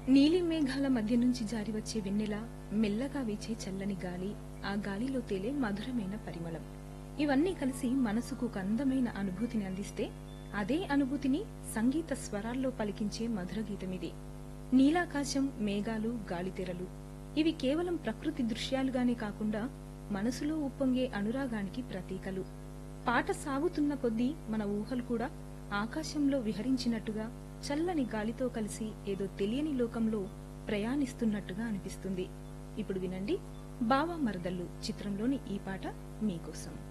నీలి మేఘాల మధ్య నుంచి జారి వచ్చే వెన్నెల మెల్లగా వీచే చల్లని గాలి ఆ గాలిలో తేలే మధురమైన పరిమళం ఇవన్నీ కలిసి మనసుకు ఒక అందమైన అనుభూతిని అందిస్తే అదే అనుభూతిని సంగీత స్వరాల్లో పలికించే మధుర గీతమిది నీలాకాశం మేఘాలు గాలితెరలు ఇవి కేవలం ప్రకృతి దృశ్యాలుగానే కాకుండా మనసులో ఉప్పొంగే అనురాగానికి ప్రతీకలు పాట సాగుతున్న కొద్దీ మన ఊహలు కూడా ఆకాశంలో విహరించినట్టుగా చల్లని గాలితో కలిసి ఏదో తెలియని లోకంలో ప్రయాణిస్తున్నట్టుగా అనిపిస్తుంది ఇప్పుడు వినండి బావా మరదల్లు చిత్రంలోని ఈ పాట మీకోసం